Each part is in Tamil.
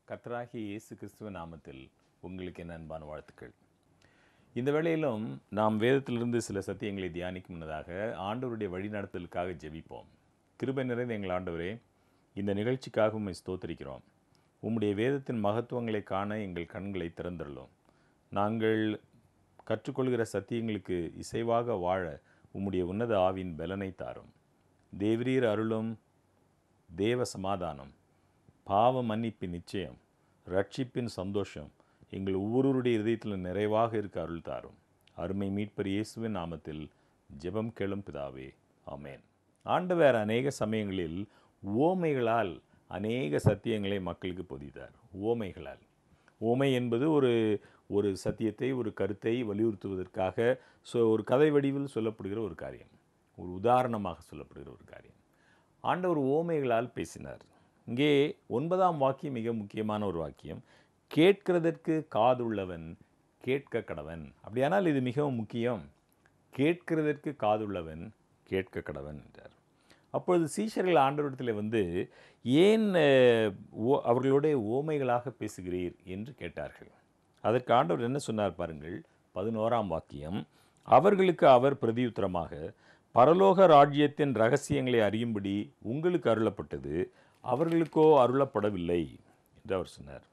கர்த்தராகிய இயேசு கிறிஸ்துவ நாமத்தில் உங்களுக்கு என் அன்பான வாழ்த்துக்கள் இந்த வேளையிலும் நாம் வேதத்திலிருந்து சில சத்தியங்களை தியானிக்கும் முன்னதாக ஆண்டவருடைய வழிநடத்தலுக்காக ஜெபிப்போம் கிருபை நிறைந்த எங்கள் ஆண்டவரே இந்த நிகழ்ச்சிக்காக உம்மை ஸ்தோத்திரிக்கிறோம் உம்முடைய வேதத்தின் மகத்துவங்களை காண எங்கள் கண்களை திறந்துள்ளோம் நாங்கள் கற்றுக்கொள்கிற சத்தியங்களுக்கு இசைவாக வாழ உம்முடைய உன்னத ஆவின் பலனை தாரும் தேவரீர் அருளும் தேவ சமாதானம் பாவ மன்னிப்பின் நிச்சயம் ரட்சிப்பின் சந்தோஷம் எங்கள் ஒவ்வொருவருடைய இதயத்தில் நிறைவாக இருக்க அருள் தாரும் அருமை மீட்பர் இயேசுவின் நாமத்தில் ஜெபம் கேளும் பிதாவே ஆமென் ஆண்டவர் அநேக சமயங்களில் ஓமைகளால் அநேக சத்தியங்களை மக்களுக்கு பொதித்தார் ஓமைகளால் ஓமை என்பது ஒரு ஒரு சத்தியத்தை ஒரு கருத்தை வலியுறுத்துவதற்காக ஸோ ஒரு கதை வடிவில் சொல்லப்படுகிற ஒரு காரியம் ஒரு உதாரணமாக சொல்லப்படுகிற ஒரு காரியம் ஆண்டவர் ஓமைகளால் பேசினார் இங்கே ஒன்பதாம் வாக்கியம் மிக முக்கியமான ஒரு வாக்கியம் கேட்கிறதற்கு காதுள்ளவன் கேட்க கடவன் அப்படியானால் இது மிகவும் முக்கியம் கேட்கிறதற்கு காதுள்ளவன் கேட்க கடவன் என்றார் அப்பொழுது சீஷர்கள் ஆண்டவரிடத்தில் வந்து ஏன் அஹ், ஓ அவர்களுடைய ஓமைகளாக பேசுகிறீர் என்று கேட்டார்கள் அதற்கு ஆண்டவர் என்ன சொன்னார் பாருங்கள் பதினோராம் வாக்கியம் அவர்களுக்கு அவர் பிரதியுத்தரமாக பரலோக ராஜ்யத்தின் ரகசியங்களை அறியும்படி உங்களுக்கு அருளப்பட்டது அவர்களுக்கோ அருளப்படவில்லை என்று அவர் சொன்னார்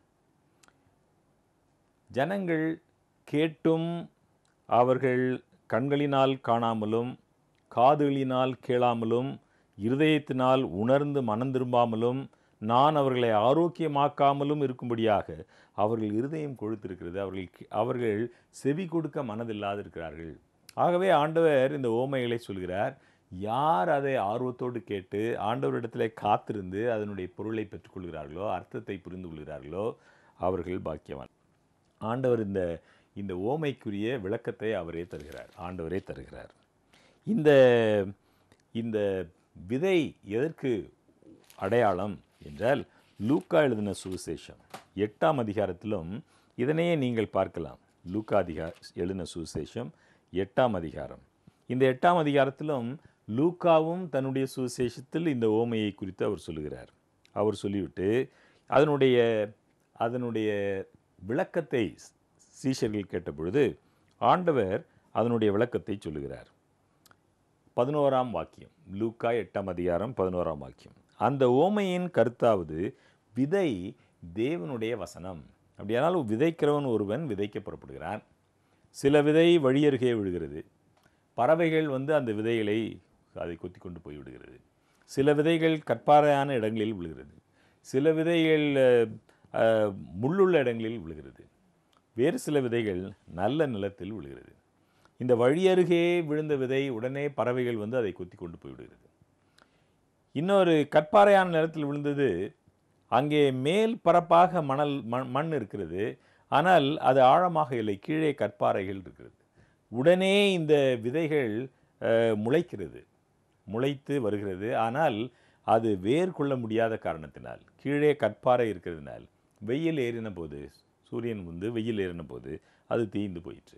ஜனங்கள் கேட்டும் அவர்கள் கண்களினால் காணாமலும் காதுகளினால் கேளாமலும் இருதயத்தினால் உணர்ந்து மனம் திரும்பாமலும் நான் அவர்களை ஆரோக்கியமாக்காமலும் இருக்கும்படியாக அவர்கள் இருதயம் கொழுத்திருக்கிறது அவர்கள் கே- அவர்கள் செவி கொடுக்க மனதில்லாது இருக்கிறார்கள் ஆகவே ஆண்டவர் இந்த ஓமைகளை சொல்கிறார் யார் அதை ஆர்வத்தோடு கேட்டு ஆண்டவரிடத்தில் காத்திருந்து அதனுடைய பொருளை பெற்றுக்கொள்கிறார்களோ அர்த்தத்தை புரிந்து கொள்கிறார்களோ அவர்கள் பாக்கியவான் ஆண்டவர் இந்த இந்த ஓமைக்குரிய விளக்கத்தை அவரே தருகிறார் ஆண்டவரே தருகிறார் இந்த இந்த விதை எதற்கு அடையாளம் என்றால் லூக்கா எழுதின சுவிசேஷம் எட்டாம் அதிகாரத்திலும் இதனையே நீங்கள் பார்க்கலாம் லூக்கா அதிகார எழுதின சுவிசேஷம் எட்டாம் அதிகாரம் இந்த எட்டாம் அதிகாரத்திலும் லூக்காவும் தன்னுடைய சுவிசேஷத்தில் இந்த ஓமையை குறித்து அவர் சொல்லுகிறார் அவர் சொல்லிவிட்டு அதனுடைய அதனுடைய விளக்கத்தை சீஷர்கள் கேட்ட பொழுது ஆண்டவர் அதனுடைய விளக்கத்தை சொல்லுகிறார் பதினோராம் வாக்கியம் லூக்கா எட்டாம் அதிகாரம் பதினோராம் வாக்கியம் அந்த ஓமையின் கருத்தாவது விதை தேவனுடைய வசனம் அப்படியானால் விதைக்கிறவன் ஒருவன் விதைக்க புறப்படுகிறான் சில விதை வழியருகே விழுகிறது பறவைகள் வந்து அந்த விதைகளை அதை கொத்தி கொண்டு போய் விடுகிறது சில விதைகள் கற்பாறையான இடங்களில் விழுகிறது சில விதைகள் அஹ், அஹ், முள்ளுள்ள இடங்களில் விழுகிறது வேறு சில விதைகள் நல்ல நிலத்தில் விழுகிறது இந்த வழியருகே விழுந்த விதை உடனே பறவைகள் வந்து அதை கொத்தி கொண்டு போய்விடுகிறது இன்னொரு கற்பாறையான நிலத்தில் விழுந்தது அங்கே மேல் பரப்பாக மணல் மண் மண் இருக்கிறது ஆனால் அது ஆழமாக இல்லை கீழே கற்பாறைகள் இருக்கிறது உடனே இந்த விதைகள் அஹ், முளைக்கிறது முளைத்து வருகிறது ஆனால் அது வேர் கொள்ள முடியாத காரணத்தினால் கீழே கற்பாறை இருக்கிறதுனால் வெயில் ஏறின போது சூரியன் வந்து வெயில் ஏறின போது அது தீய்ந்து போயிற்று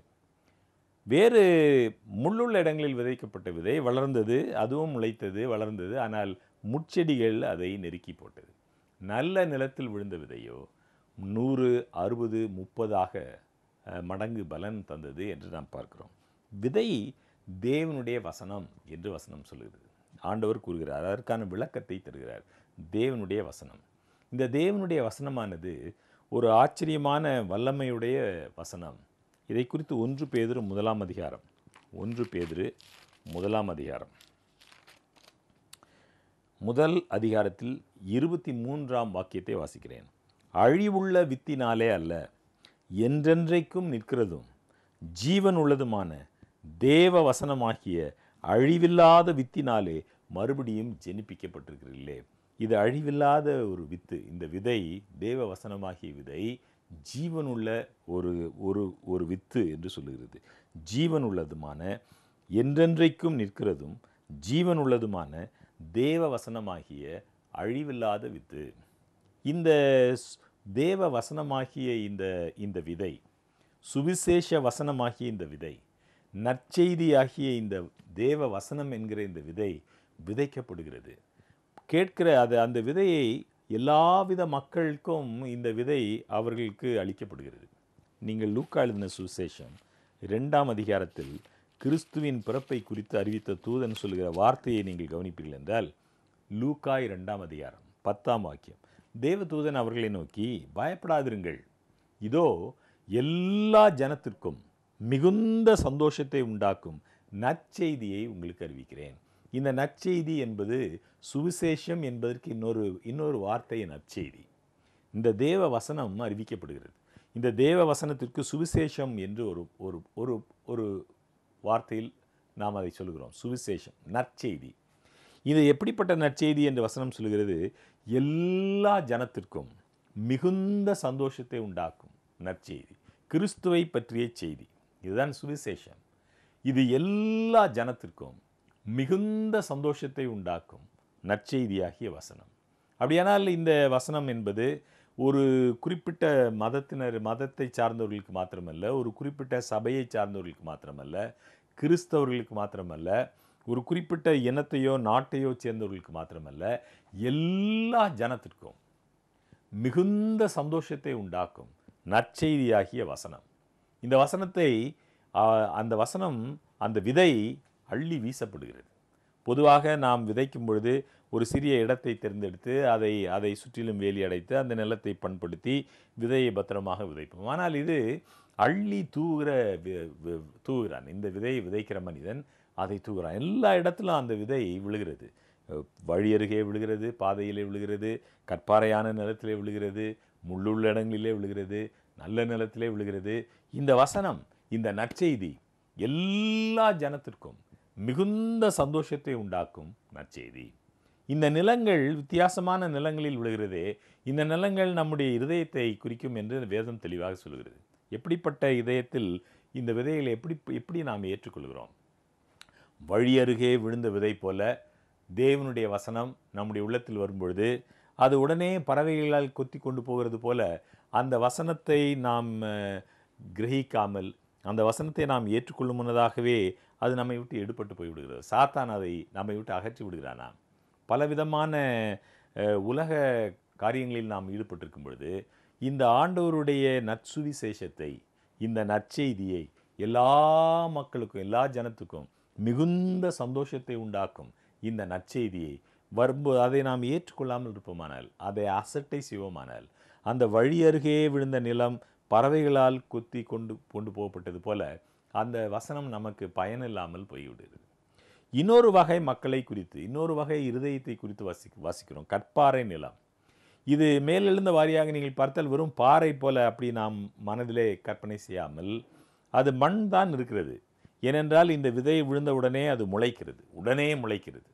வேறு முள்ளுள்ள இடங்களில் விதைக்கப்பட்ட விதை வளர்ந்தது அதுவும் முளைத்தது வளர்ந்தது ஆனால் முட்செடிகள் அதை நெருக்கி போட்டது நல்ல நிலத்தில் விழுந்த விதையோ நூறு அறுபது முப்பதாக அஹ், மடங்கு பலன் தந்தது என்று நாம் பார்க்கிறோம் விதை தேவனுடைய வசனம் என்று வசனம் சொல்லுகிறது ஆண்டவர் கூறுகிறார் அதற்கான விளக்கத்தை தருகிறார் தேவனுடைய வசனம் இந்த தேவனுடைய வசனமானது ஒரு ஆச்சரியமான வல்லமையுடைய வசனம் இதை குறித்து ஒன்று பேதுரு முதலாம் அதிகாரம் ஒன்று பேதுரு முதலாம் அதிகாரம் முதல் அதிகாரத்தில் இருபத்தி மூன்றாம் வாக்கியத்தை வாசிக்கிறேன் அழிவுள்ள வித்தினாலே அல்ல என்றென்றைக்கும் நிற்கிறதும் ஜீவன் உள்ளதுமான தேவ வசனமாகிய அழிவில்லாத வித்தினாலே மறுபடியும் ஜெனிப்பிக்கப்பட்டிருக்கிறீர்களே இது அழிவில்லாத ஒரு வித்து இந்த விதை தேவ வசனமாகிய விதை ஜீவனுள்ள ஒரு ஒரு ஒரு வித்து என்று சொல்லுகிறது ஜீவன் உள்ளதுமான என்றென்றைக்கும் நிற்கிறதும் ஜீவன் உள்ளதுமான தேவ வசனமாகிய அழிவில்லாத வித்து இந்த ஸ்- தேவ வசனமாகிய இந்த இந்த விதை சுவிசேஷ வசனமாகிய இந்த விதை நற்செய்தியாகிய இந்த தேவ வசனம் என்கிற இந்த விதை விதைக்கப்படுகிறது கேட்கிற அது அந்த விதையை எல்லாவித மக்களுக்கும் இந்த விதை அவர்களுக்கு அளிக்கப்படுகிறது நீங்கள் லூக்கா எழுதின சுசேஷம் இரண்டாம் அதிகாரத்தில் கிறிஸ்துவின் பிறப்பை குறித்து அறிவித்த தூதன் சொல்கிற வார்த்தையை நீங்கள் கவனிப்பீர்கள் என்றால் லூக்கா இரண்டாம் அதிகாரம் பத்தாம் வாக்கியம் தேவதூதன் அவர்களை நோக்கி பயப்படாதிருங்கள் இதோ எல்லா ஜனத்திற்கும் மிகுந்த சந்தோஷத்தை உண்டாக்கும் நற்செய்தியை உங்களுக்கு அறிவிக்கிறேன் இந்த நற்செய்தி என்பது சுவிசேஷம் என்பதற்கு இன்னொரு இன்னொரு வார்த்தை நற்செய்தி இந்த தேவ வசனம் அறிவிக்கப்படுகிறது இந்த தேவ வசனத்திற்கு சுவிசேஷம் என்று ஒரு ஒரு ஒரு ஒரு வார்த்தையில் நாம் அதை சொல்கிறோம் சுவிசேஷம் நற்செய்தி இது எப்படிப்பட்ட நற்செய்தி என்று வசனம் சொல்கிறது எல்லா ஜனத்திற்கும் மிகுந்த சந்தோஷத்தை உண்டாக்கும் நற்செய்தி கிறிஸ்துவை பற்றிய செய்தி இதுதான் சுவிசேஷம் இது எல்லா ஜனத்திற்கும் மிகுந்த சந்தோஷத்தை உண்டாக்கும் நற்செய்தியாகிய வசனம் அப்படியானால் இந்த வசனம் என்பது ஒரு குறிப்பிட்ட மதத்தினர் மதத்தை சார்ந்தவர்களுக்கு மாத்திரமல்ல ஒரு குறிப்பிட்ட சபையை சார்ந்தவர்களுக்கு மாத்திரமல்ல கிறிஸ்தவர்களுக்கு மாத்திரமல்ல ஒரு குறிப்பிட்ட இனத்தையோ நாட்டையோ சேர்ந்தவர்களுக்கு மாத்திரமல்ல எல்லா ஜனத்திற்கும் மிகுந்த சந்தோஷத்தை உண்டாக்கும் நற்செய்தியாகிய வசனம் இந்த வசனத்தை ஆ, அந்த வசனம் அந்த விதை அள்ளி வீசப்படுகிறது பொதுவாக நாம் விதைக்கும் பொழுது ஒரு சிறிய இடத்தை தேர்ந்தெடுத்து அதை அதை சுற்றிலும் வேலி அடைத்து அந்த நிலத்தை பண்படுத்தி விதையை பத்திரமாக விதைப்போம் ஆனால் இது அள்ளி தூவுகிற வி- வி- தூவுகிறான் இந்த விதையை விதைக்கிற மனிதன் அதை தூவுகிறான் எல்லா இடத்திலும் அந்த விதை விழுகிறது அஹ், வழி அருகே விழுகிறது பாதையிலே விழுகிறது கற்பாறையான நிலத்திலே விழுகிறது முள்ளுள்ள இடங்களிலே விழுகிறது நல்ல நிலத்திலே விழுகிறது இந்த வசனம் இந்த நற்செய்தி எல்லா ஜனத்திற்கும் மிகுந்த சந்தோஷத்தை உண்டாக்கும் நற்செய்தி இந்த நிலங்கள் வித்தியாசமான நிலங்களில் விழுகிறதே இந்த நிலங்கள் நம்முடைய இருதயத்தை குறிக்கும் என்று வேதம் தெளிவாக சொல்கிறது எப்படிப்பட்ட இதயத்தில் இந்த விதைகளை எப்படி எப்படி நாம் ஏற்றுக்கொள்கிறோம் வழி அருகே விழுந்த விதை போல தேவனுடைய வசனம் நம்முடைய உள்ளத்தில் வரும்பொழுது அது உடனே பறவைகளால் கொத்தி கொண்டு போகிறது போல அந்த வசனத்தை நாம் அஹ், கிரகிக்காமல் அந்த வசனத்தை நாம் ஏற்றுக்கொள்ளும் முன்னதாகவே அது நம்மை விட்டு எடுபட்டு போய்விடுகிறது சாத்தான் அதை நம்மை விட்டு அகற்றி விடுகிறானா பலவிதமான அஹ், உலக காரியங்களில் நாம் ஈடுபட்டிருக்கும் பொழுது இந்த ஆண்டவருடைய நற்சுவிசேஷத்தை இந்த நற்செய்தியை எல்லா மக்களுக்கும் எல்லா ஜனத்துக்கும் மிகுந்த சந்தோஷத்தை உண்டாக்கும் இந்த நற்செய்தியை வரும்போது அதை நாம் ஏற்றுக்கொள்ளாமல் இருப்போமானால் அதை அசட்டை செய்வோமானால் அந்த வழி அருகே விழுந்த நிலம் பறவைகளால் கொத்தி கொண்டு கொண்டு போகப்பட்டது போல அந்த வசனம் நமக்கு பயனில்லாமல் போய்விடுகிறது இன்னொரு வகை மக்களை குறித்து இன்னொரு வகை இருதயத்தை குறித்து வாசி வாசிக்கிறோம் கற்பாறை நிலம் இது மேலெழுந்த வாரியாக நீங்கள் பார்த்தால் வெறும் பாறை போல அப்படி நாம் மனதிலே கற்பனை செய்யாமல் அது மண் தான் இருக்கிறது ஏனென்றால் இந்த விதை விழுந்த உடனே அது முளைக்கிறது உடனே முளைக்கிறது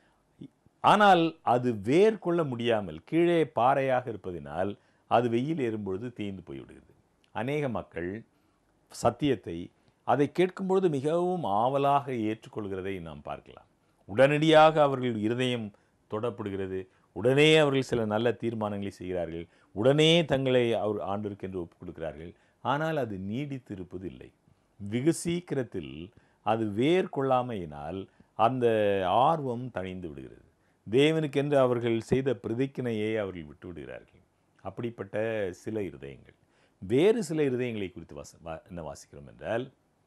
ஆனால் அது வேர் கொள்ள முடியாமல் கீழே பாறையாக இருப்பதினால் அது வெயில் ஏறும்பொழுது தேய்ந்து போய்விடுகிறது அநேக மக்கள் சத்தியத்தை அதை கேட்கும்பொழுது மிகவும் ஆவலாக ஏற்றுக்கொள்கிறதை நாம் பார்க்கலாம் உடனடியாக அவர்கள் இருதயம் தொடப்படுகிறது உடனே அவர்கள் சில நல்ல தீர்மானங்களை செய்கிறார்கள் உடனே தங்களை அவர் ஆண்டிற்கென்று ஒப்புக் கொடுக்கிறார்கள் ஆனால் அது நீடித்து இருப்பது இல்லை வெகு சீக்கிரத்தில் அது வேர் கொள்ளாமையினால் அந்த ஆர்வம் தணிந்து விடுகிறது தேவனுக்கென்று அவர்கள் செய்த பிரதிக்கினையை அவர்கள் விட்டு விடுகிறார்கள் அப்படிப்பட்ட சில இருதயங்கள் வேறு சில இருதயங்களை குறித்து வாச வா என்ன வாசிக்கிறோம் என்றால்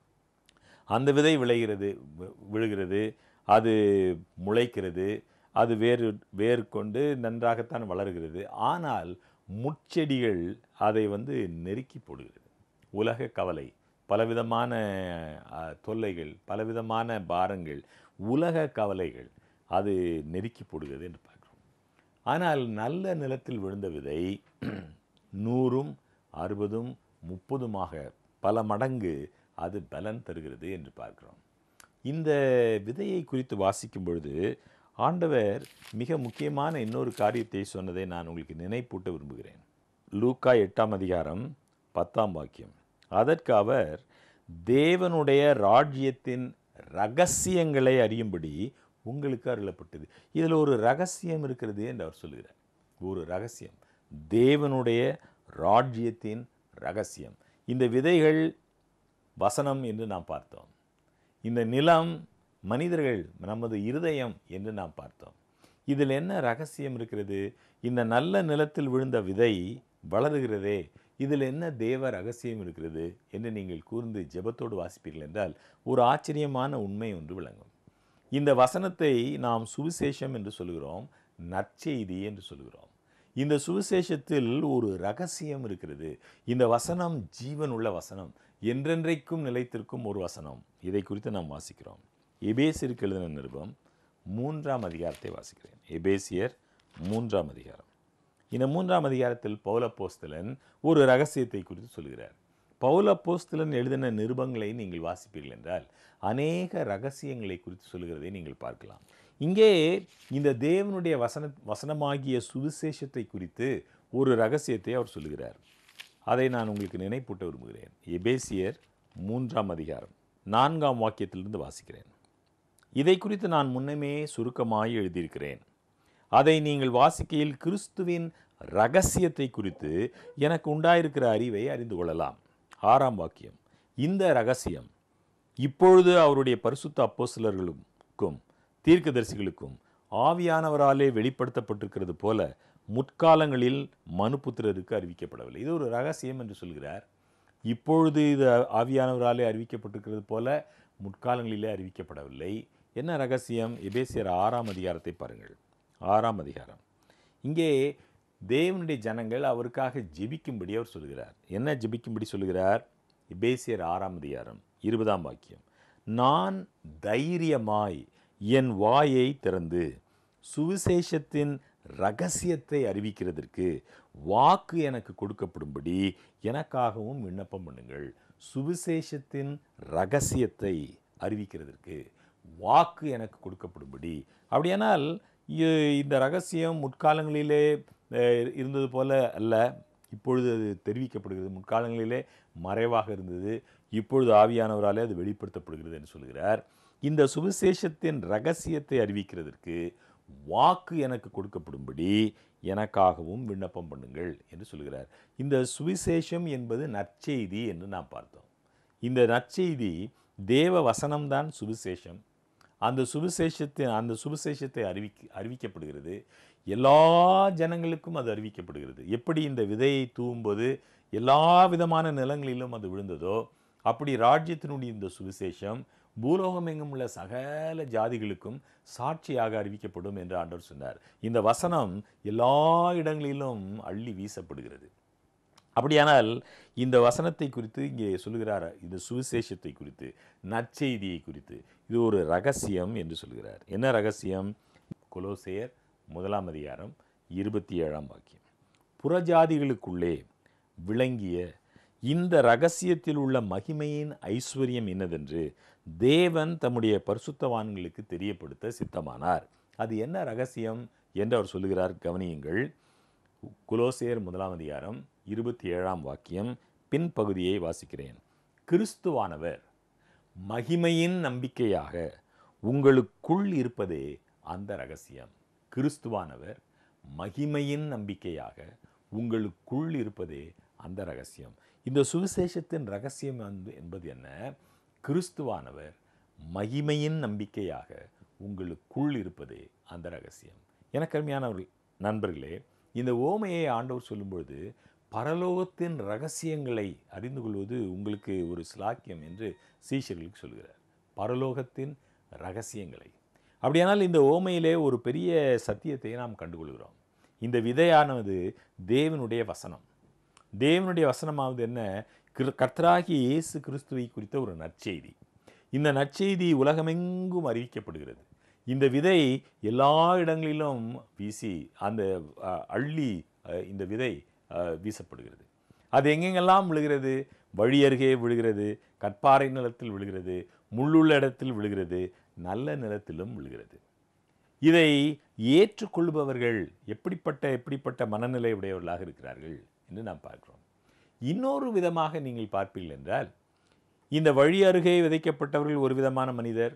அந்த விதை விளைகிறது வி- விழுகிறது அது முளைக்கிறது அது வேறு வேர் கொண்டு நன்றாகத்தான் வளர்கிறது ஆனால் முட்செடிகள் அதை வந்து நெருக்கி போடுகிறது உலக கவலை பலவிதமான அ, தொல்லைகள் பலவிதமான பாரங்கள் உலக கவலைகள் அது நெருக்கி போடுகிறது என்று பார்க்கிறோம் ஆனால் நல்ல நிலத்தில் விழுந்த விதை நூறும் அறுபதும் முப்பதுமாக பல மடங்கு அது பலன் தருகிறது என்று பார்க்கிறோம் இந்த விதையை குறித்து வாசிக்கும் பொழுது ஆண்டவர் மிக முக்கியமான இன்னொரு காரியத்தை சொன்னதை நான் உங்களுக்கு நினைப்பூட்ட விரும்புகிறேன் லூக்கா எட்டாம் அதிகாரம் பத்தாம் வாக்கியம் அதற்கு அவர் தேவனுடைய ராஜ்யத்தின் ரகசியங்களை அறியும்படி உங்களுக்கு அருளப்பட்டது இதில் ஒரு ரகசியம் இருக்கிறது என்று அவர் சொல்கிறார் ஒரு ரகசியம் தேவனுடைய ராஜ்யத்தின் ரகசியம் இந்த விதைகள் வசனம் என்று நாம் பார்த்தோம் இந்த நிலம் மனிதர்கள் நமது இருதயம் என்று நாம் பார்த்தோம் இதில் என்ன ரகசியம் இருக்கிறது இந்த நல்ல நிலத்தில் விழுந்த விதை வளருகிறதே இதில் என்ன தேவ ரகசியம் இருக்கிறது என்று நீங்கள் கூர்ந்து ஜெபத்தோடு வாசிப்பீர்கள் என்றால் ஒரு ஆச்சரியமான உண்மை ஒன்று விளங்கும் இந்த வசனத்தை நாம் சுவிசேஷம் என்று சொல்கிறோம் நற்செய்தி என்று சொல்கிறோம் இந்த சுவிசேஷத்தில் ஒரு ரகசியம் இருக்கிறது இந்த வசனம் ஜீவன் உள்ள வசனம் என்றென்றைக்கும் நிலைத்திருக்கும் ஒரு வசனம் இதை குறித்து நாம் வாசிக்கிறோம் எபேசியருக்கு எழுதின நிருபம் மூன்றாம் அதிகாரத்தை வாசிக்கிறேன் எபேசியர் மூன்றாம் அதிகாரம் இந்த மூன்றாம் அதிகாரத்தில் பௌலப்போஸ்தலன் ஒரு ரகசியத்தை குறித்து சொல்கிறார் பௌலப்போஸ்தலன் எழுதின நிருபங்களை நீங்கள் வாசிப்பீர்கள் என்றால் அநேக ரகசியங்களை குறித்து சொல்கிறதை நீங்கள் பார்க்கலாம் இங்கே இந்த தேவனுடைய வசன வசனமாகிய சுவிசேஷத்தை குறித்து ஒரு ரகசியத்தை அவர் சொல்லுகிறார் அதை நான் உங்களுக்கு நினைப்பூட்ட விரும்புகிறேன் எபேசியர் மூன்றாம் அதிகாரம் நான்காம் வாக்கியத்திலிருந்து வாசிக்கிறேன் இதை குறித்து நான் முன்னமே சுருக்கமாய் எழுதியிருக்கிறேன் அதை நீங்கள் வாசிக்கையில் கிறிஸ்துவின் ரகசியத்தை குறித்து எனக்கு உண்டாயிருக்கிற அறிவை அறிந்து கொள்ளலாம் ஆறாம் வாக்கியம் இந்த ரகசியம் இப்பொழுது அவருடைய பரிசுத்த அப்போஸ்தலர்களுக்கும் தீர்க்கதரிசிகளுக்கும் ஆவியானவராலே வெளிப்படுத்தப்பட்டிருக்கிறது போல முற்காலங்களில் மனுபுத்திரருக்கு அறிவிக்கப்படவில்லை இது ஒரு ரகசியம் என்று சொல்கிறார் இப்பொழுது இது ஆவியானவராலே அறிவிக்கப்பட்டிருக்கிறது போல முற்காலங்களிலே அறிவிக்கப்படவில்லை என்ன ரகசியம் எபேசியர் ஆறாம் அதிகாரத்தை பாருங்கள் ஆறாம் அதிகாரம் இங்கே தேவனுடைய ஜனங்கள் அவருக்காக ஜெபிக்கும்படி அவர் சொல்கிறார் என்ன ஜெபிக்கும்படி சொல்கிறார் எபேசியர் ஆறாம் அதிகாரம் இருபதாம் வாக்கியம் நான் தைரியமாய் என் வாயை திறந்து சுவிசேஷத்தின் ரகசியத்தை அறிவிக்கிறதற்கு வாக்கு எனக்கு கொடுக்கப்படும்படி எனக்காகவும் விண்ணப்பம் பண்ணுங்கள் சுவிசேஷத்தின் ரகசியத்தை அறிவிக்கிறதற்கு வாக்கு எனக்கு கொடுக்கப்படும்படி அப்படியானால் இ- இந்த ரகசியம் முற்காலங்களிலே அஹ், இருந்தது போல அல்ல இப்பொழுது அது தெரிவிக்கப்படுகிறது முற்காலங்களிலே மறைவாக இருந்தது இப்பொழுது ஆவியானவராலே அது வெளிப்படுத்தப்படுகிறது என்று சொல்கிறார் இந்த சுவிசேஷத்தின் ரகசியத்தை அறிவிக்கிறதற்கு வாக்கு எனக்கு கொடுக்கப்படும்படி எனக்காகவும் விண்ணப்பம் பண்ணுங்கள் என்று சொல்கிறார் இந்த சுவிசேஷம் என்பது நற்செய்தி என்று நாம் பார்த்தோம் இந்த நற்செய்தி தேவ வசனம்தான் சுவிசேஷம் அந்த சுவிசேஷத்தை அந்த சுவிசேஷத்தை அறிவிக்க அறிவிக்கப்படுகிறது எல்லா ஜனங்களுக்கும் அது அறிவிக்கப்படுகிறது எப்படி இந்த விதையை தூவும்போது எல்லா விதமான நிலங்களிலும் அது விழுந்ததோ அப்படி ராஜ்யத்தினுடைய இந்த சுவிசேஷம் பூலோகம் எங்கும் உள்ள சகல ஜாதிகளுக்கும் சாட்சியாக அறிவிக்கப்படும் என்று ஆண்டவர் சொன்னார் இந்த வசனம் எல்லா இடங்களிலும் அள்ளி வீசப்படுகிறது அப்படியானால் இந்த வசனத்தை குறித்து இங்கே சொல்லுகிறார் இந்த சுவிசேஷத்தை குறித்து நற்செய்தியை குறித்து இது ஒரு ரகசியம் என்று சொல்கிறார் என்ன ரகசியம் கொலோசேயர் முதலாம் அதிகாரம் இருபத்தி ஏழாம் வாக்கியம் புறஜாதிகளுக்குள்ளே விளங்கிய இந்த ரகசியத்தில் உள்ள மகிமையின் ஐஸ்வர்யம் என்னதென்று தேவன் தம்முடைய பரிசுத்தவான்களுக்கு தெரியப்படுத்த சித்தமானார் அது என்ன ரகசியம் என்று அவர் சொல்லுகிறார் கவனியுங்கள் குலோசேர் முதலாம் அதிகாரம் இருபத்தி ஏழாம் வாக்கியம் பின்பகுதியை வாசிக்கிறேன் கிறிஸ்துவானவர் மகிமையின் நம்பிக்கையாக உங்களுக்குள் இருப்பதே அந்த ரகசியம் கிறிஸ்துவானவர் மகிமையின் நம்பிக்கையாக உங்களுக்குள் இருப்பதே அந்த ரகசியம் இந்த சுவிசேஷத்தின் ரகசியம் வந்து என்பது என்ன கிறிஸ்துவானவர் மகிமையின் நம்பிக்கையாக உங்களுக்குள் இருப்பதே அந்த ரகசியம் எனக்கு அருமையானவர்கள் நண்பர்களே இந்த ஓமையை ஆண்டவர் சொல்லும்பொழுது பரலோகத்தின் ரகசியங்களை அறிந்து கொள்வது உங்களுக்கு ஒரு சிலாக்கியம் என்று சீஷர்களுக்கு சொல்கிறார் பரலோகத்தின் ரகசியங்களை அப்படியானால் இந்த ஓமையிலே ஒரு பெரிய சத்தியத்தை நாம் கண்டுகொள்கிறோம் இந்த விதையானது தேவனுடைய வசனம் தேவனுடைய வசனமாவது என்ன கிரு- கர்த்தராகிய இயேசு கிறிஸ்துவை குறித்த ஒரு நற்செய்தி இந்த நற்செய்தி உலகமெங்கும் அறிவிக்கப்படுகிறது இந்த விதை எல்லா இடங்களிலும் வீசி அந்த அ, அள்ளி அ, இந்த விதை அ, வீசப்படுகிறது அது எங்கெங்கெல்லாம் விழுகிறது வழி அருகே விழுகிறது கற்பாறை நிலத்தில் விழுகிறது முள்ளுள்ள இடத்தில் விழுகிறது நல்ல நிலத்திலும் விழுகிறது இதை ஏற்றுக்கொள்பவர்கள் எப்படிப்பட்ட எப்படிப்பட்ட மனநிலை உடையவர்களாக இருக்கிறார்கள் என்று நாம் பார்க்கிறோம் இன்னொரு விதமாக நீங்கள் பார்ப்பீர்கள் என்றால் இந்த வழி அருகே விதைக்கப்பட்டவர்கள் ஒரு விதமான மனிதர்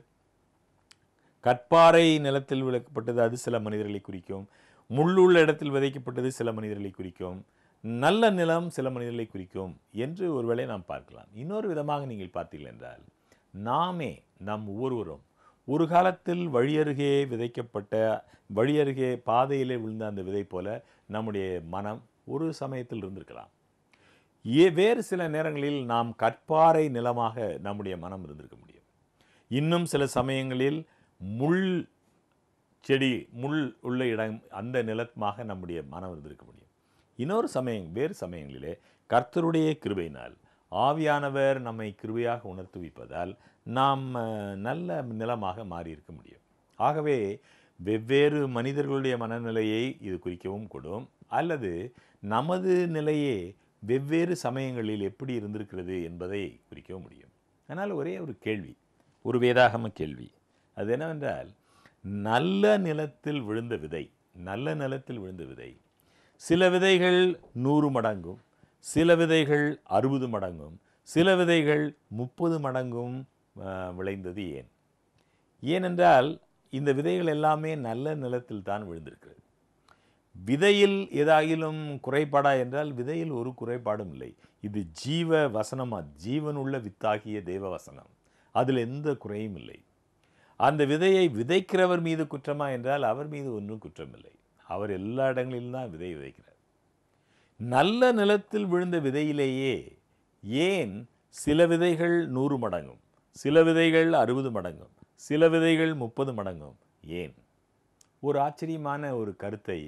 கற்பாறை நிலத்தில் விளக்கப்பட்டது அது சில மனிதர்களை குறிக்கும் முள்ளுள்ள இடத்தில் விதைக்கப்பட்டது சில மனிதர்களை குறிக்கும் நல்ல நிலம் சில மனிதர்களை குறிக்கும் என்று ஒருவேளை நாம் பார்க்கலாம் இன்னொரு விதமாக நீங்கள் பார்த்தீர்கள் என்றால் நாமே நம் ஒவ்வொருவரும் ஒரு காலத்தில் வழியருகே விதைக்கப்பட்ட வழியருகே பாதையிலே விழுந்த அந்த விதை போல நம்முடைய மனம் ஒரு சமயத்தில் இருந்திருக்கலாம் ஏ வேறு சில நேரங்களில் நாம் கற்பாறை நிலமாக நம்முடைய மனம் இருந்திருக்க முடியும் இன்னும் சில சமயங்களில் முள் செடி முள் உள்ள இடம் அந்த நிலமாக நம்முடைய மனம் இருந்திருக்க முடியும் இன்னொரு சமயம் வேறு சமயங்களிலே கர்த்தருடைய கிருபையினால் ஆவியானவர் நம்மை கிருபையாக உணர்த்துவிப்பதால் நாம் அஹ், நல்ல நிலமாக மாறியிருக்க முடியும் ஆகவே வெவ்வேறு மனிதர்களுடைய மனநிலையை இது குறிக்கவும் கூடும் அல்லது நமது நிலையே வெவ்வேறு சமயங்களில் எப்படி இருந்திருக்கிறது என்பதை குறிக்கவும் முடியும் அதனால் ஒரே ஒரு கேள்வி ஒரு வேதாகம கேள்வி அது என்னவென்றால் நல்ல நிலத்தில் விழுந்த விதை நல்ல நிலத்தில் விழுந்த விதை சில விதைகள் நூறு மடங்கும் சில விதைகள் அறுபது மடங்கும் சில விதைகள் முப்பது மடங்கும் ஆஹ், விளைந்தது ஏன் ஏனென்றால் இந்த விதைகள் எல்லாமே நல்ல நிலத்தில் தான் விழுந்திருக்கிறது விதையில் ஏதாயிலும் குறைபாடா என்றால் விதையில் ஒரு குறைபாடும் இல்லை இது ஜீவ வசனமா ஜீவனுள்ள வித்தாகிய தேவ வசனம் அதில் எந்த குறையும் இல்லை அந்த விதையை விதைக்கிறவர் மீது குற்றமா என்றால் அவர் மீது ஒன்றும் குற்றமில்லை அவர் எல்லா இடங்களிலும் தான் விதை விதைக்கிறார் நல்ல நிலத்தில் விழுந்த விதையிலேயே ஏன் சில விதைகள் நூறு மடங்கும் சில விதைகள் அறுபது மடங்கும் சில விதைகள் முப்பது மடங்கும் ஏன் ஒரு ஆச்சரியமான ஒரு கருத்தை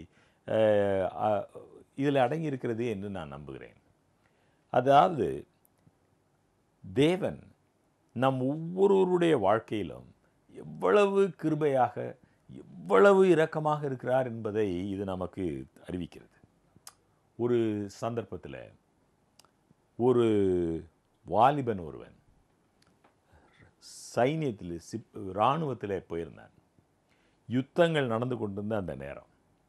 இதில் அடங்கியிருக்கிறது என்று நான் நம்புகிறேன் அதாவது தேவன் நம் ஒவ்வொருவருடைய வாழ்க்கையிலும் எவ்வளவு கிருபையாக எவ்வளவு இரக்கமாக இருக்கிறார் என்பதை இது நமக்கு அறிவிக்கிறது ஒரு சந்தர்ப்பத்தில் ஒரு வாலிபன் ஒருவன் சைனியத்தில் சிப் இராணுவத்தில் போயிருந்தான் யுத்தங்கள் நடந்து கொண்டிருந்த அந்த நேரம்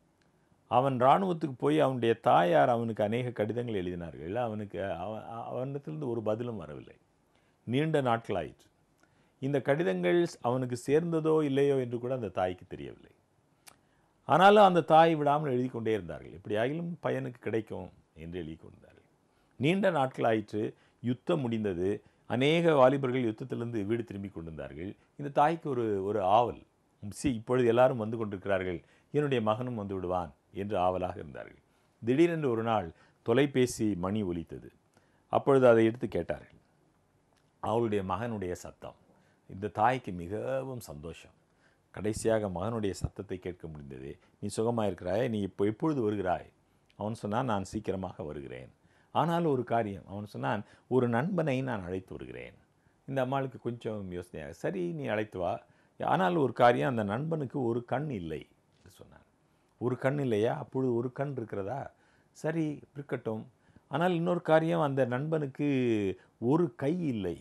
அவன் இராணுவத்துக்கு போய் அவனுடைய தாயார் அவனுக்கு அநேக கடிதங்கள் எழுதினார்கள் அவனுக்கு அவன் அவனிடத்திலிருந்து ஒரு பதிலும் வரவில்லை நீண்ட நாட்கள் ஆயிற்று இந்த கடிதங்கள் அவனுக்கு சேர்ந்ததோ இல்லையோ என்று கூட அந்த தாய்க்கு தெரியவில்லை ஆனாலும் அந்த தாய் விடாமல் எழுதி கொண்டே இருந்தார்கள் எப்படியாகிலும் பையனுக்கு கிடைக்கும் என்று எழுதி கொண்டார்கள் நீண்ட நாட்கள் ஆயிற்று யுத்தம் முடிந்தது அநேக வாலிபர்கள் யுத்தத்திலிருந்து வீடு திரும்பி கொண்டிருந்தார்கள் இந்த தாய்க்கு ஒரு ஒரு ஆவல் சி இப்பொழுது எல்லாரும் வந்து கொண்டிருக்கிறார்கள் என்னுடைய மகனும் வந்து விடுவான் என்று ஆவலாக இருந்தார்கள் திடீரென்று ஒரு நாள் தொலைபேசி மணி ஒலித்தது அப்பொழுது அதை எடுத்து கேட்டார்கள் அவளுடைய மகனுடைய சத்தம் இந்த தாய்க்கு மிகவும் சந்தோஷம் கடைசியாக மகனுடைய சத்தத்தை கேட்க முடிந்தது நீ சுகமாக இருக்கிறாய் நீ இப்போ எப்பொழுது வருகிறாய் அவன் சொன்னான் நான் சீக்கிரமாக வருகிறேன் ஆனால் ஒரு காரியம் அவன் சொன்னான் ஒரு நண்பனை நான் அழைத்து வருகிறேன் இந்த அம்மாளுக்கு கொஞ்சம் யோசனையாக சரி நீ அழைத்து வா ஆனால் ஒரு காரியம் அந்த நண்பனுக்கு ஒரு கண் இல்லை என்று சொன்னான் ஒரு கண் இல்லையா அப்பொழுது ஒரு கண் இருக்கிறதா சரி இருக்கட்டும் ஆனால் இன்னொரு காரியம் அந்த நண்பனுக்கு ஒரு கை இல்லை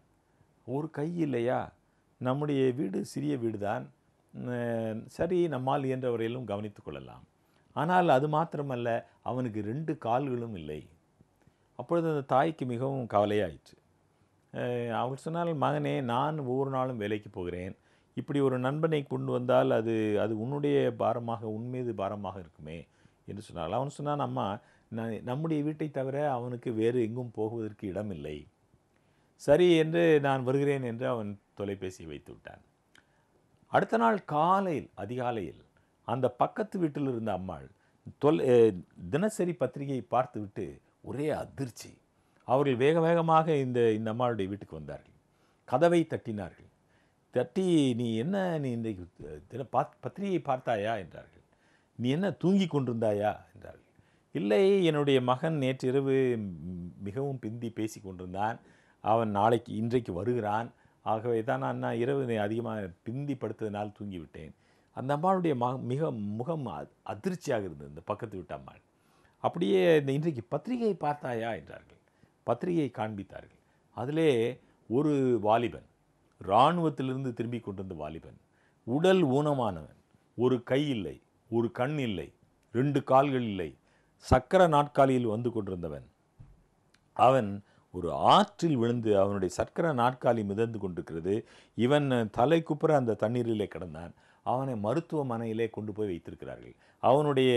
ஒரு கை இல்லையா நம்முடைய வீடு சிறிய வீடு தான் சரி நம்மால் இயன்ற வரையிலும் கவனித்து கொள்ளலாம் ஆனால் அது மாத்திரமல்ல அவனுக்கு ரெண்டு கால்களும் இல்லை அப்பொழுது அந்த தாய்க்கு மிகவும் கவலையாயிற்று அஹ் அவள் சொன்னால் மகனே நான் ஒவ்வொரு நாளும் வேலைக்கு போகிறேன் இப்படி ஒரு நண்பனை கொண்டு வந்தால் அது அது உன்னுடைய பாரமாக உன் மீது பாரமாக இருக்குமே என்று சொன்னால் அவன் சொன்னான் அம்மா நான் நம்முடைய வீட்டை தவிர அவனுக்கு வேறு எங்கும் போகுவதற்கு இடமில்லை சரி என்று நான் வருகிறேன் என்று அவன் தொலைபேசி வைத்து விட்டான் அடுத்த நாள் காலையில் அதிகாலையில் அந்த பக்கத்து வீட்டில் இருந்த அம்மாள் தொல் அஹ், தினசரி பத்திரிகையை பார்த்துவிட்டு ஒரே அதிர்ச்சி அவர்கள் வேக வேகமாக இந்த இந்த அம்மாளுடைய வீட்டுக்கு வந்தார்கள் கதவை தட்டினார்கள் தட்டி நீ என்ன நீ இன்றைக்கு தின பாத் பத்திரிகையை பார்த்தாயா என்றார்கள் நீ என்ன தூங்கி கொண்டிருந்தாயா என்றார்கள் இல்லை என்னுடைய மகன் நேற்றிரவு ம், மிகவும் பிந்தி பேசி கொண்டிருந்தான் அவன் நாளைக்கு இன்றைக்கு வருகிறான் ஆகவே தான் நான் நான் இரவு அதிகமாக பிந்தி படுத்ததினால் தூங்கிவிட்டேன் அந்த அம்மாளுடைய மக மிக முகம் அ- அதிர்ச்சியாக இருந்தது இந்த பக்கத்து வீட்டு அம்மாள் அப்படியே இந்த இன்றைக்கு பத்திரிகையை பார்த்தாயா என்றார்கள் பத்திரிகையை காண்பித்தார்கள் அதிலே ஒரு வாலிபன் இராணுவத்திலிருந்து திரும்பி கொண்டிருந்த வாலிபன் உடல் ஊனமானவன் ஒரு கை இல்லை ஒரு கண் இல்லை ரெண்டு கால்கள் இல்லை சக்கர நாட்காலியில் வந்து கொண்டிருந்தவன் அவன் ஒரு ஆற்றில் விழுந்து அவனுடைய சக்கர நாட்காலி மிதந்து கொண்டிருக்கிறது இவன் தலை குப்புற அந்த தண்ணீரிலே கிடந்தான் அவனை மருத்துவமனையிலே கொண்டு போய் வைத்திருக்கிறார்கள் அவனுடைய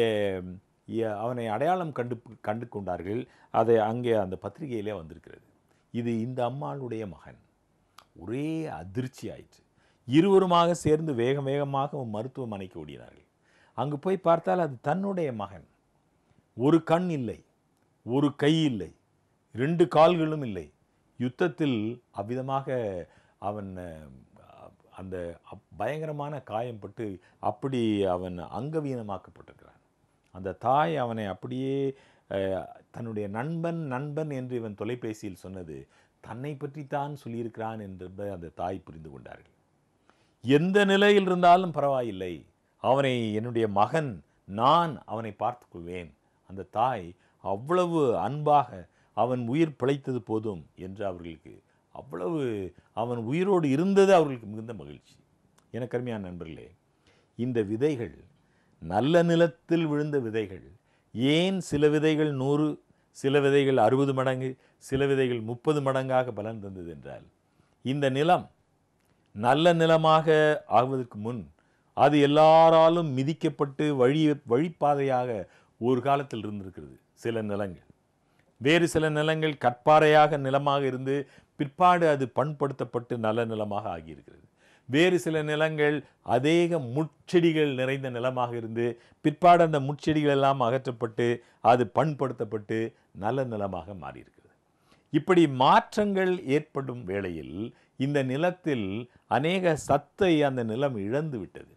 இ- அவனை அடையாளம் கண்டு கண்டு கொண்டார்கள் அதை அங்கே அந்த பத்திரிகையிலே வந்திருக்கிறது இது இந்த அம்மாளுடைய மகன் ஒரே அதிர்ச்சி ஆயிற்று இருவருமாக சேர்ந்து வேக வேகமாக மருத்துவமனைக்கு ஓடினார்கள் அங்கு போய் பார்த்தால் அது தன்னுடைய மகன் ஒரு கண் இல்லை ஒரு கை இல்லை ரெண்டு கால்களும் இல்லை யுத்தத்தில் அவ்விதமாக அவன் அஹ், அந்த அப்- பயங்கரமான காயம்பட்டு அப்படி அவன் அங்கவீனமாக்கப்பட்டிருக்கிறான் அந்த தாய் அவனை அப்படியே அஹ், தன்னுடைய நண்பன் நண்பன் என்று இவன் தொலைபேசியில் சொன்னது தன்னை பற்றித்தான் சொல்லியிருக்கிறான் என்று அந்த தாய் புரிந்து கொண்டார்கள் எந்த நிலையில் இருந்தாலும் பரவாயில்லை அவனை என்னுடைய மகன் நான் அவனை பார்த்துக் கொள்வேன் அந்த தாய் அவ்வளவு அன்பாக அவன் உயிர் பிழைத்தது போதும் என்று அவர்களுக்கு அவ்வளவு அவன் உயிரோடு இருந்தது அவர்களுக்கு மிகுந்த மகிழ்ச்சி எனக்கு அருமையான நண்பர்களே இந்த விதைகள் நல்ல நிலத்தில் விழுந்த விதைகள் ஏன் சில விதைகள் நூறு சில விதைகள் அறுபது மடங்கு சில விதைகள் முப்பது மடங்காக பலன் தந்தது என்றால் இந்த நிலம் நல்ல நிலமாக ஆகுவதற்கு முன் அது எல்லாராலும் மிதிக்கப்பட்டு வழி வழிப்பாதையாக ஒரு காலத்தில் இருந்திருக்கிறது சில நிலங்கள் வேறு சில நிலங்கள் கற்பாறையாக நிலமாக இருந்து பிற்பாடு அது பண்படுத்தப்பட்டு நல்ல நிலமாக ஆகியிருக்கிறது வேறு சில நிலங்கள் அதேக முட்செடிகள் நிறைந்த நிலமாக இருந்து பிற்பாடு அந்த முட்செடிகள் எல்லாம் அகற்றப்பட்டு அது பண்படுத்தப்பட்டு நல்ல நிலமாக மாறியிருக்கிறது இப்படி மாற்றங்கள் ஏற்படும் வேளையில் இந்த நிலத்தில் அநேக சத்தை அந்த நிலம் இழந்து விட்டது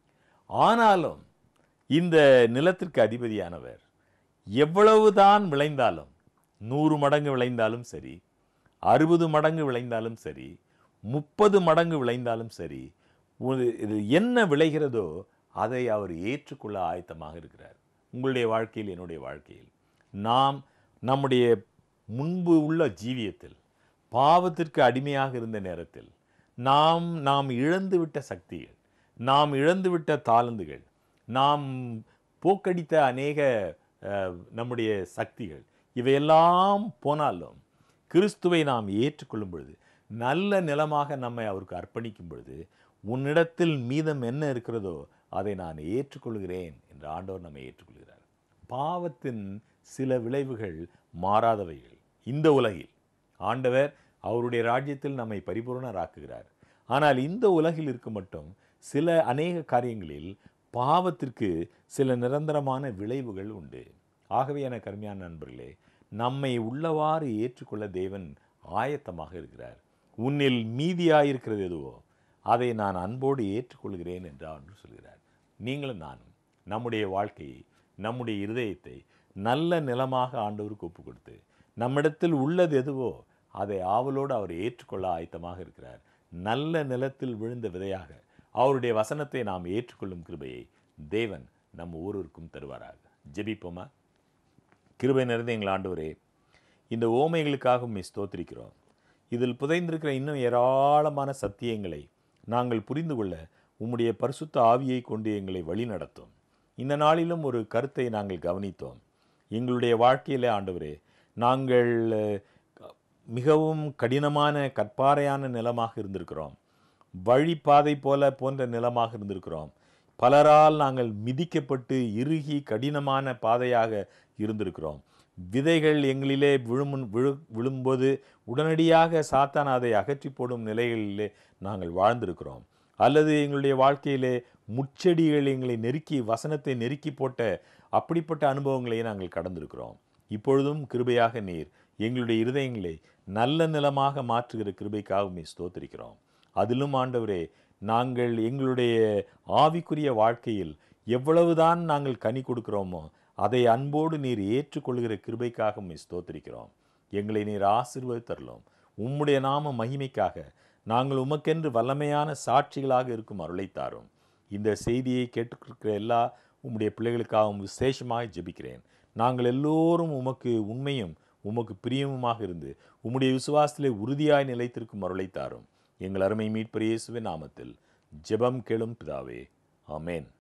ஆனாலும் இந்த நிலத்திற்கு அதிபதியானவர் எவ்வளவுதான் விளைந்தாலும் நூறு மடங்கு விளைந்தாலும் சரி அறுபது மடங்கு விளைந்தாலும் சரி முப்பது மடங்கு விளைந்தாலும் சரி ஒரு இது என்ன விளைகிறதோ அதை அவர் ஏற்றுக்கொள்ள ஆயத்தமாக இருக்கிறார் உங்களுடைய வாழ்க்கையில் என்னுடைய வாழ்க்கையில் நாம் நம்முடைய முன்பு உள்ள ஜீவியத்தில் பாவத்திற்கு அடிமையாக இருந்த நேரத்தில் நாம் நாம் இழந்துவிட்ட சக்திகள் நாம் இழந்துவிட்ட தாளந்துகள் நாம் போக்கடித்த அநேக அஹ், நம்முடைய சக்திகள் இவையெல்லாம் போனாலும் கிறிஸ்துவை நாம் ஏற்றுக்கொள்ளும் பொழுது நல்ல நிலமாக நம்மை அவருக்கு அர்ப்பணிக்கும் பொழுது உன்னிடத்தில் மீதம் என்ன இருக்கிறதோ அதை நான் ஏற்றுக்கொள்கிறேன் என்று ஆண்டவர் நம்மை ஏற்றுக்கொள்கிறார் பாவத்தின் சில விளைவுகள் மாறாதவைகள் இந்த உலகில் ஆண்டவர் அவருடைய ராஜ்யத்தில் நம்மை பரிபூரணராக்குகிறார் ஆனால் இந்த உலகில் இருக்க மட்டும் சில அநேக காரியங்களில் பாவத்திற்கு சில நிரந்தரமான விளைவுகள் உண்டு ஆகவே என கருமையான நண்பர்களே நம்மை உள்ளவாறு ஏற்றுக்கொள்ள தேவன் ஆயத்தமாக இருக்கிறார் உன்னில் மீதியாயிருக்கிறது எதுவோ அதை நான் அன்போடு ஏற்றுக்கொள்கிறேன் என்று அவர் சொல்கிறார் நீங்களும் நானும் நம்முடைய வாழ்க்கையை நம்முடைய இருதயத்தை நல்ல நிலமாக ஆண்டவருக்கு ஒப்பு கொடுத்து நம்மிடத்தில் உள்ளது எதுவோ அதை ஆவலோடு அவர் ஏற்றுக்கொள்ள ஆயத்தமாக இருக்கிறார் நல்ல நிலத்தில் விழுந்த விதையாக அவருடைய வசனத்தை நாம் ஏற்றுக்கொள்ளும் கிருபையை தேவன் நம் ஒவ்வொருவருக்கும் தருவாராக ஜெபிப்போமா கிருபை நிறைந்த எங்கள் ஆண்டவரே இந்த ஓமைகளுக்காக உம்மை ஸ்தோத்திரிக்கிறோம் இதில் புதைந்திருக்கிற இன்னும் ஏராளமான சத்தியங்களை நாங்கள் புரிந்து கொள்ள உம்முடைய பரிசுத்த ஆவியை கொண்டு எங்களை வழிநடத்தும் இந்த நாளிலும் ஒரு கருத்தை நாங்கள் கவனித்தோம் எங்களுடைய வாழ்க்கையிலே ஆண்டவரே நாங்கள் அஹ், மிகவும் கடினமான கற்பாறையான நிலமாக இருந்திருக்கிறோம் வழிப்பாதை போல போன்ற நிலமாக இருந்திருக்கிறோம் பலரால் நாங்கள் மிதிக்கப்பட்டு இறுகி கடினமான பாதையாக இருந்திருக்கிறோம் விதைகள் எங்களிலே விழும் விழு விழும்போது உடனடியாக சாத்தான் அதை அகற்றி போடும் நிலைகளிலே நாங்கள் வாழ்ந்திருக்கிறோம் அல்லது எங்களுடைய வாழ்க்கையிலே முச்செடிகள் எங்களை நெருக்கி வசனத்தை நெருக்கி போட்ட அப்படிப்பட்ட அனுபவங்களை நாங்கள் கடந்திருக்கிறோம் இப்பொழுதும் கிருபையாக நீர் எங்களுடைய இருதயங்களை நல்ல நிலமாக மாற்றுகிற கிருபைக்காக உம்மை ஸ்தோத்திரிக்கிறோம் அதிலும் ஆண்டவரே நாங்கள் எங்களுடைய ஆவிக்குரிய வாழ்க்கையில் எவ்வளவுதான் நாங்கள் கனி கொடுக்கிறோமோ அதை அன்போடு நீர் ஏற்றுக்கொள்கிற கிருபைக்காக உம்மை ஸ்தோத்திரிக்கிறோம் எங்களை நீர் ஆசீர்வதித்தரலும் உம்முடைய நாம மகிமைக்காக நாங்கள் உமக்கென்று வல்லமையான சாட்சிகளாக இருக்கும் அருளை தாரும் இந்த செய்தியை கேட்டுக்கிற எல்லா உம்முடைய பிள்ளைகளுக்காகவும் விசேஷமாக ஜெபிக்கிறேன் நாங்கள் எல்லோரும் உமக்கு உண்மையும் உமக்கு பிரியமுமாக இருந்து உம்முடைய விசுவாசத்திலே உறுதியாய் நிலைத்திருக்கும் அருளை தாரும் எங்கள் அருமை மீட்பர் இயேசுவின் நாமத்தில் ஜெபம் கேளும் பிதாவே ஆமென்